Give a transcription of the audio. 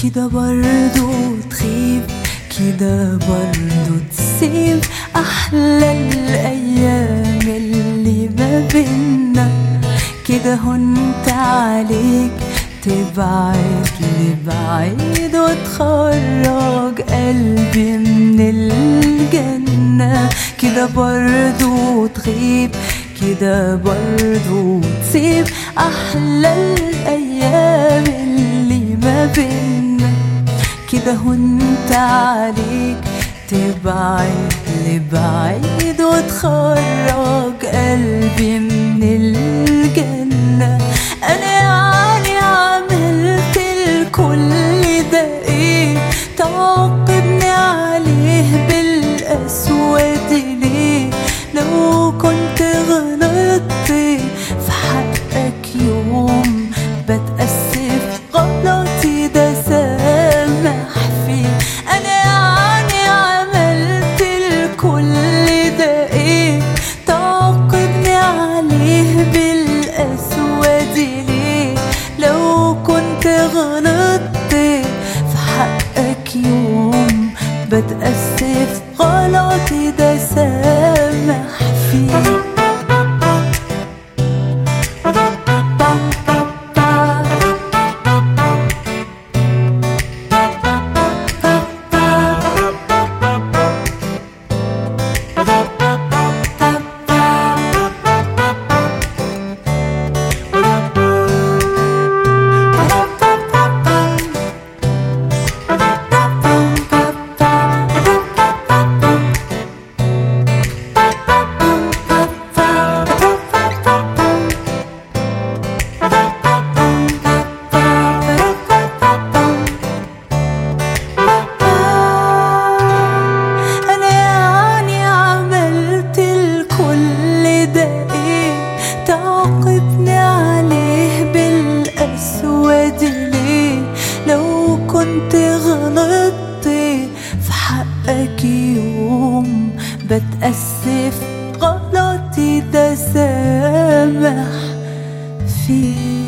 كده برضو تخيب كده برضو تسيب أحلى الأيام اللي ما بينا كده هنت عليك تبعد لبعيد وتخرج قلبي من الجنة كده برضو تغيب كده برضو تسيب أحلى الأيام اللي ما بينا كده هنت عليك تبعد لبعيد وتخرج قلبي من الجنة أنا يعني عملت الكل ده إيه تعاقبني عليه بالأسود ليه لو كنت غلطت في حقك يوم بتأسف غلطي ده سامح فيه أنا يعني عملت الكل ده إيه تعاقبني عليه بالأسود ليه لو كنت غلطت في حقك يوم بتأسف غلطي ده سامح فيه أنا يعني عملت الكل ده إيه تعاقبني عليه بالأسود ليه لو كنت غلطت في حقك يوم بتأسف غلطي ده سامح فيه